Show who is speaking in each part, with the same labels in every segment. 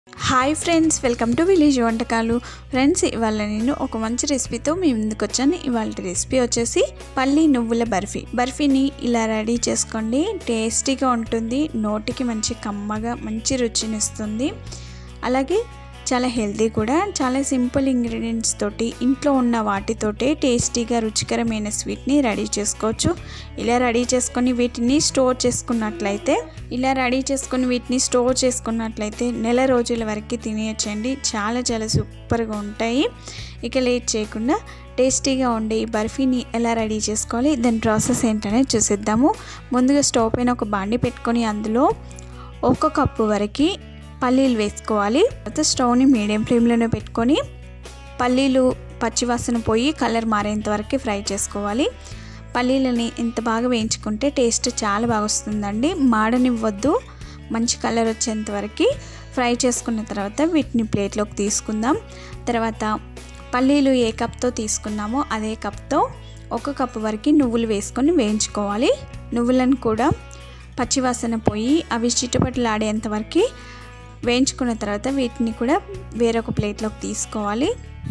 Speaker 1: hi friends welcome to village వంటకాలు friends ఇవాళ నేను ఒక మంచి రెసిపీతో మీ ముందుకు వచ్చాను ఇవాళ రెసిపీ వచ్చేసి పల్లి నువ్వుల బర్ఫీ బర్ఫీని ఇలా రెడీ చేసుకోండి టేస్టీగా ఉంటుంది నోటికి మంచి కమ్మగా మంచి రుచినిస్తుంది అలాగే చాలా హెల్తీ కూడా చాలా సింపుల్ ఇంగ్రీడియంట్స్ తోటి ఇంట్లో ఉన్న వాటితోటే టేస్టీగా రుచికరమైన స్వీట్ని రెడీ చేసుకోవచ్చు ఇలా రెడీ చేసుకొని వీటిని స్టోర్ చేసుకున్నట్లయితే ఇలా రెడీ చేసుకొని వీటిని స్టోర్ చేసుకున్నట్లయితే నెల రోజుల వరకు తినేయచ్చండి చాలా చాలా సూపర్గా ఉంటాయి ఇక లేట్ చేయకుండా టేస్టీగా ఉండే ఈ బర్ఫీని ఎలా రెడీ చేసుకోవాలి దాని ప్రాసెస్ ఏంటనేది చూసేద్దాము ముందుగా స్టవ్ పైన ఒక బాండి పెట్టుకొని అందులో ఒక కప్పు వరకు పల్లీలు వేసుకోవాలి తర్వాత స్టవ్ని మీడియం ఫ్లేమ్లోనే పెట్టుకొని పల్లీలు పచ్చివాసన పోయి కలర్ మారేంత వరకు ఫ్రై చేసుకోవాలి పల్లీలని ఎంత బాగా వేయించుకుంటే టేస్ట్ చాలా బాగా వస్తుందండి మాడనివ్వద్దు మంచి కలర్ వచ్చేంత వరకు ఫ్రై చేసుకున్న తర్వాత వీటిని ప్లేట్లోకి తీసుకుందాం తర్వాత పల్లీలు ఏ కప్తో తీసుకున్నామో అదే కప్తో ఒక కప్పు వరకు నువ్వులు వేసుకొని వేయించుకోవాలి నువ్వులను కూడా పచ్చివాసన పోయి అవి చిట్టుపట్లాడేంత వరకు వేయించుకున్న తర్వాత వీటిని కూడా వేరొక ప్లేట్లోకి తీసుకోవాలి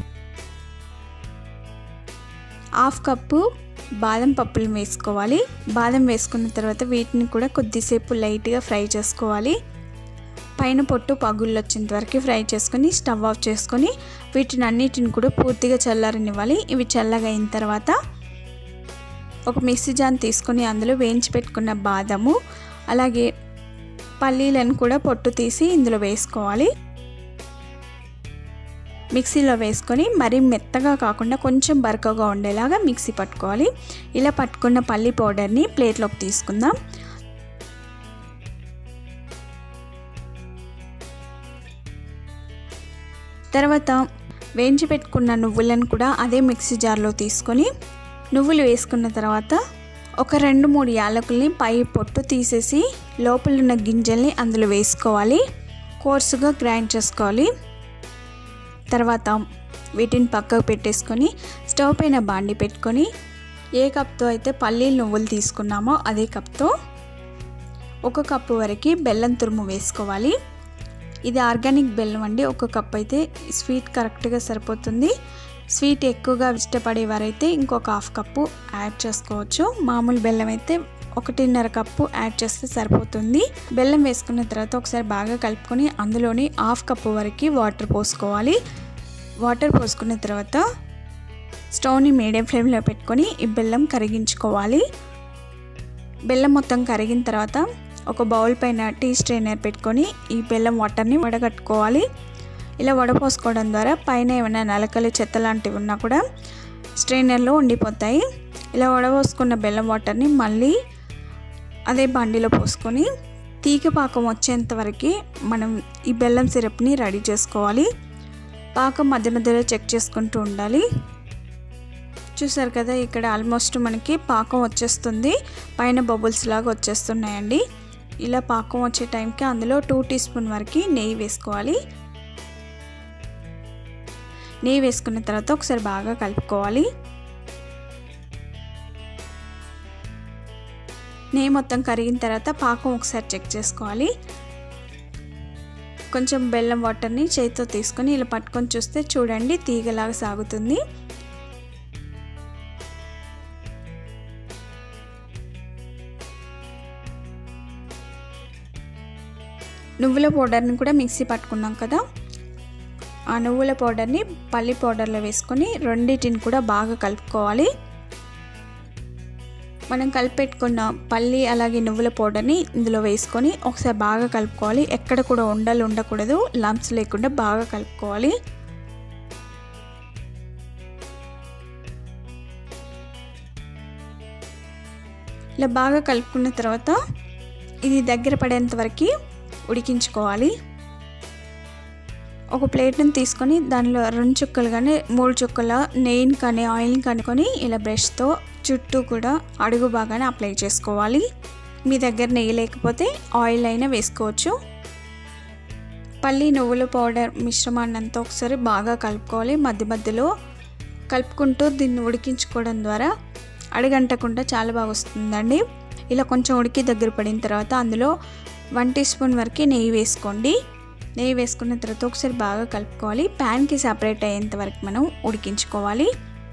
Speaker 1: హాఫ్ కప్పు బాదం పప్పులు వేసుకోవాలి బాదం వేసుకున్న తర్వాత వీటిని కూడా కొద్దిసేపు లైట్గా ఫ్రై చేసుకోవాలి పైన పొట్టు పగుళ్ళు వచ్చేంత వరకు ఫ్రై చేసుకొని స్టవ్ ఆఫ్ చేసుకొని వీటిని అన్నిటిని కూడా పూర్తిగా చల్లారనివ్వాలి ఇవి చల్లగా అయిన తర్వాత ఒక మిక్సీ జాన్ తీసుకొని అందులో వేయించి పెట్టుకున్న బాదము అలాగే పల్లీలను కూడా పొట్టు తీసి ఇందులో వేసుకోవాలి మిక్సీలో వేసుకొని మరీ మెత్తగా కాకుండా కొంచెం బరకగా ఉండేలాగా మిక్సీ పట్టుకోవాలి ఇలా పట్టుకున్న పల్లి పౌడర్ని ప్లేట్లోకి తీసుకుందాం తర్వాత వేయించి పెట్టుకున్న నువ్వులను కూడా అదే మిక్సీ జార్లో తీసుకొని నువ్వులు వేసుకున్న తర్వాత ఒక రెండు మూడు యాలకుల్ని పై పొట్టు తీసేసి లోపల ఉన్న గింజల్ని అందులో వేసుకోవాలి కోర్సుగా గ్రైండ్ చేసుకోవాలి తర్వాత వీటిని పక్కకు పెట్టేసుకొని స్టవ్ పైన బాండి పెట్టుకొని ఏ కప్తో అయితే పల్లీలు నువ్వులు తీసుకున్నామో అదే కప్తో ఒక కప్పు వరకు బెల్లం తురుము వేసుకోవాలి ఇది ఆర్గానిక్ బెల్లం అండి ఒక కప్ అయితే స్వీట్ కరెక్ట్గా సరిపోతుంది స్వీట్ ఎక్కువగా ఇష్టపడేవారైతే ఇంకొక హాఫ్ కప్పు యాడ్ చేసుకోవచ్చు మామూలు బెల్లం అయితే ఒకటిన్నర కప్పు యాడ్ చేస్తే సరిపోతుంది బెల్లం వేసుకున్న తర్వాత ఒకసారి బాగా కలుపుకొని అందులోని హాఫ్ కప్పు వరకు వాటర్ పోసుకోవాలి వాటర్ పోసుకున్న తర్వాత స్టవ్ని మీడియం ఫ్లేమ్లో పెట్టుకొని ఈ బెల్లం కరిగించుకోవాలి బెల్లం మొత్తం కరిగిన తర్వాత ఒక బౌల్ పైన టీ స్ట్రైనర్ పెట్టుకొని ఈ బెల్లం వాటర్ని వడగట్టుకోవాలి ఇలా వడపోసుకోవడం ద్వారా పైన ఏమైనా నలకలు చెత్త లాంటివి ఉన్నా కూడా స్ట్రైనర్లో ఉండిపోతాయి ఇలా వడపోసుకున్న బెల్లం వాటర్ని మళ్ళీ అదే బండిలో పోసుకొని తీగ పాకం వచ్చేంత వరకు మనం ఈ బెల్లం సిరప్ని రెడీ చేసుకోవాలి పాకం మధ్య మధ్యలో చెక్ చేసుకుంటూ ఉండాలి చూసారు కదా ఇక్కడ ఆల్మోస్ట్ మనకి పాకం వచ్చేస్తుంది పైన బబుల్స్ లాగా వచ్చేస్తున్నాయండి ఇలా పాకం వచ్చే టైంకి అందులో టూ టీ స్పూన్ వరకు నెయ్యి వేసుకోవాలి నెయ్యి వేసుకున్న తర్వాత ఒకసారి బాగా కలుపుకోవాలి నెయ్యి మొత్తం కరిగిన తర్వాత పాకం ఒకసారి చెక్ చేసుకోవాలి కొంచెం బెల్లం వాటర్ని చేతితో తీసుకొని ఇలా పట్టుకొని చూస్తే చూడండి తీగలాగా సాగుతుంది నువ్వుల పౌడర్ని కూడా మిక్సీ పట్టుకున్నాం కదా ఆ నువ్వుల పౌడర్ని పల్లి పౌడర్లో వేసుకొని రెండింటిని కూడా బాగా కలుపుకోవాలి మనం కలిపెట్టుకున్న పల్లి అలాగే నువ్వుల పౌడర్ని ఇందులో వేసుకొని ఒకసారి బాగా కలుపుకోవాలి ఎక్కడ కూడా ఉండలు ఉండకూడదు లంప్స్ లేకుండా బాగా కలుపుకోవాలి ఇలా బాగా కలుపుకున్న తర్వాత ఇది దగ్గర పడేంత వరకు ఉడికించుకోవాలి ఒక ప్లేట్ని తీసుకొని దానిలో రెండు చుక్కలు కానీ మూడు చుక్కల నెయ్యిని కానీ ఆయిల్ని కనుకొని ఇలా బ్రష్తో చుట్టూ కూడా అడుగు బాగానే అప్లై చేసుకోవాలి మీ దగ్గర నెయ్యి లేకపోతే ఆయిల్ అయినా వేసుకోవచ్చు పల్లి నువ్వుల పౌడర్ మిశ్రమాన్ని అంతా ఒకసారి బాగా కలుపుకోవాలి మధ్య మధ్యలో కలుపుకుంటూ దీన్ని ఉడికించుకోవడం ద్వారా అడుగంటకుండా చాలా బాగా వస్తుందండి ఇలా కొంచెం ఉడికి దగ్గర పడిన తర్వాత అందులో వన్ టీ స్పూన్ వరకు నెయ్యి వేసుకోండి నెయ్యి వేసుకున్న తర్వాత ఒకసారి బాగా కలుపుకోవాలి ప్యాన్కి సపరేట్ అయ్యేంత వరకు మనం ఉడికించుకోవాలి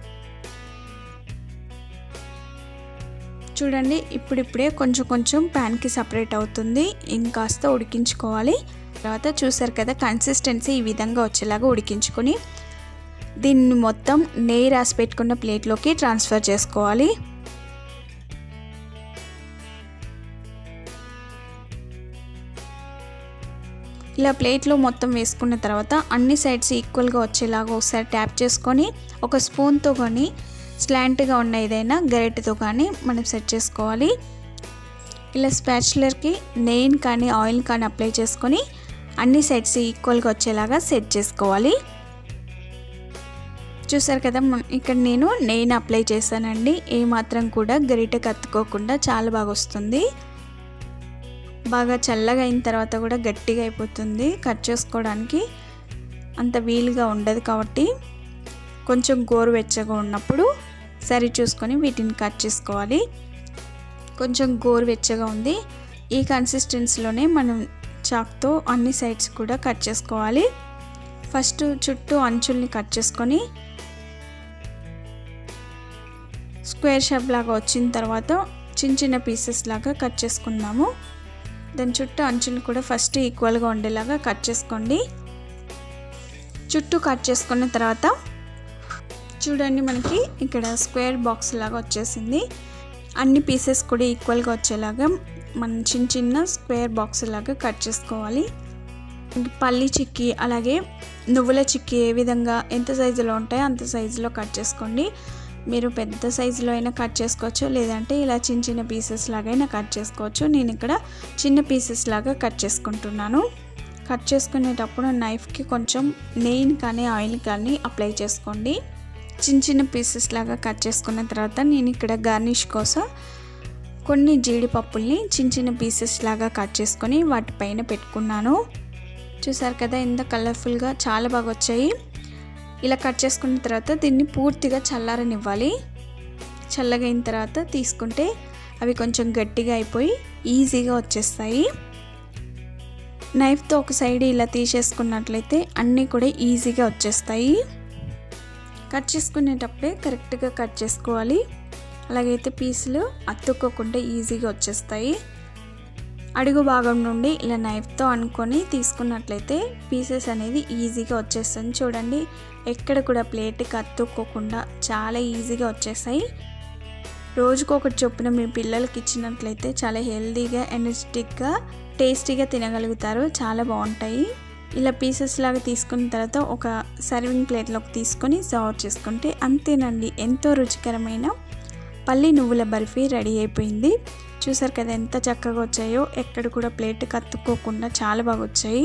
Speaker 1: చూడండి ఇప్పుడిప్పుడే కొంచెం కొంచెం ప్యాన్కి సపరేట్ అవుతుంది ఇంకాస్త ఉడికించుకోవాలి తర్వాత చూసారు కదా కన్సిస్టెన్సీ ఈ విధంగా వచ్చేలాగా ఉడికించుకొని దీన్ని మొత్తం నెయ్యి రాసి పెట్టుకున్న ప్లేట్లోకి ట్రాన్స్ఫర్ చేసుకోవాలి ఇలా ప్లేట్లో మొత్తం వేసుకున్న తర్వాత అన్ని సైడ్స్ ఈక్వల్గా వచ్చేలాగా ఒకసారి ట్యాప్ చేసుకొని ఒక స్పూన్తో కానీ స్లాంట్గా ఉన్న ఏదైనా గరిటెతో కానీ మనం సెట్ చేసుకోవాలి ఇలా స్పాచులర్కి నెయిన్ కానీ ఆయిల్ కానీ అప్లై చేసుకొని అన్ని సైడ్స్ ఈక్వల్గా వచ్చేలాగా సెట్ చేసుకోవాలి చూసారు కదా ఇక్కడ నేను నెయిన్ అప్లై చేశానండి ఏ మాత్రం కూడా గరిట కత్తుకోకుండా చాలా బాగా వస్తుంది బాగా చల్లగా అయిన తర్వాత కూడా గట్టిగా అయిపోతుంది కట్ చేసుకోవడానికి అంత వీలుగా ఉండదు కాబట్టి కొంచెం గోరువెచ్చగా ఉన్నప్పుడు సరి చూసుకొని వీటిని కట్ చేసుకోవాలి కొంచెం గోరువెచ్చగా ఉంది ఈ కన్సిస్టెన్సీలోనే మనం చాక్తో అన్ని సైడ్స్ కూడా కట్ చేసుకోవాలి ఫస్ట్ చుట్టూ అంచుల్ని కట్ చేసుకొని స్క్వేర్ షేప్ లాగా వచ్చిన తర్వాత చిన్న చిన్న పీసెస్ లాగా కట్ చేసుకుందాము దాని చుట్టూ అంచులు కూడా ఫస్ట్ ఈక్వల్గా ఉండేలాగా కట్ చేసుకోండి చుట్టూ కట్ చేసుకున్న తర్వాత చూడండి మనకి ఇక్కడ స్క్వేర్ బాక్స్ లాగా వచ్చేసింది అన్ని పీసెస్ కూడా ఈక్వల్గా వచ్చేలాగా మనం చిన్న చిన్న స్క్వేర్ బాక్స్ లాగా కట్ చేసుకోవాలి పల్లి చిక్కీ అలాగే నువ్వుల చిక్కీ ఏ విధంగా ఎంత సైజులో ఉంటాయో అంత సైజులో కట్ చేసుకోండి మీరు పెద్ద సైజులో అయినా కట్ చేసుకోవచ్చు లేదంటే ఇలా చిన్న చిన్న పీసెస్ లాగైనా కట్ చేసుకోవచ్చు నేను ఇక్కడ చిన్న పీసెస్ లాగా కట్ చేసుకుంటున్నాను కట్ చేసుకునేటప్పుడు నైఫ్కి కొంచెం నెయిన్ కానీ ఆయిల్ కానీ అప్లై చేసుకోండి చిన్న చిన్న పీసెస్ లాగా కట్ చేసుకున్న తర్వాత నేను ఇక్కడ గార్నిష్ కోసం కొన్ని జీడిపప్పుల్ని చిన్న చిన్న పీసెస్ లాగా కట్ చేసుకొని వాటిపైన పెట్టుకున్నాను చూసారు కదా ఎంత కలర్ఫుల్గా చాలా బాగా వచ్చాయి ఇలా కట్ చేసుకున్న తర్వాత దీన్ని పూర్తిగా చల్లారనివ్వాలి చల్లగా అయిన తర్వాత తీసుకుంటే అవి కొంచెం గట్టిగా అయిపోయి ఈజీగా వచ్చేస్తాయి నైఫ్తో ఒక సైడ్ ఇలా తీసేసుకున్నట్లయితే అన్నీ కూడా ఈజీగా వచ్చేస్తాయి కట్ చేసుకునేటప్పుడే కరెక్ట్గా కట్ చేసుకోవాలి అలాగైతే పీసులు అతుక్కోకుండా ఈజీగా వచ్చేస్తాయి అడుగు భాగం నుండి ఇలా నైఫ్తో అనుకొని తీసుకున్నట్లయితే పీసెస్ అనేది ఈజీగా వచ్చేస్తుంది చూడండి ఎక్కడ కూడా ప్లేట్కి అతుక్కోకుండా చాలా ఈజీగా వచ్చేసాయి రోజుకొకటి చొప్పున మీ పిల్లలకి ఇచ్చినట్లయితే చాలా హెల్తీగా ఎనర్జెటిక్గా టేస్టీగా తినగలుగుతారు చాలా బాగుంటాయి ఇలా పీసెస్ లాగా తీసుకున్న తర్వాత ఒక సర్వింగ్ ప్లేట్లోకి తీసుకొని సర్వ్ చేసుకుంటే అంతేనండి ఎంతో రుచికరమైన పల్లి నువ్వుల బర్ఫీ రెడీ అయిపోయింది చూసారు కదా ఎంత చక్కగా వచ్చాయో ఎక్కడ కూడా ప్లేట్ కత్తుక్కోకుండా చాలా బాగా వచ్చాయి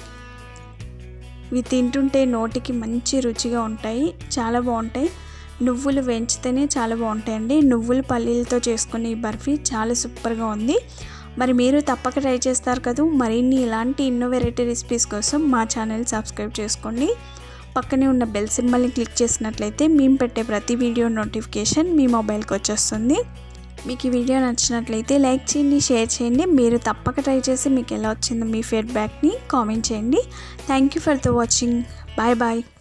Speaker 1: ఇవి తింటుంటే నోటికి మంచి రుచిగా ఉంటాయి చాలా బాగుంటాయి నువ్వులు వేయించితేనే చాలా బాగుంటాయండి నువ్వులు పల్లీలతో చేసుకునే ఈ బర్ఫీ చాలా సూపర్గా ఉంది మరి మీరు తప్పక ట్రై చేస్తారు కదా మరిన్ని ఇలాంటి ఎన్నో వెరైటీ రెసిపీస్ కోసం మా ఛానల్ సబ్స్క్రైబ్ చేసుకోండి పక్కనే ఉన్న బెల్ సింబల్ని క్లిక్ చేసినట్లయితే మేము పెట్టే ప్రతి వీడియో నోటిఫికేషన్ మీ మొబైల్కి వచ్చేస్తుంది మీకు ఈ వీడియో నచ్చినట్లయితే లైక్ చేయండి షేర్ చేయండి మీరు తప్పక ట్రై చేసి మీకు ఎలా వచ్చిందో మీ ఫీడ్బ్యాక్ని కామెంట్ చేయండి thank you for the watching bye bye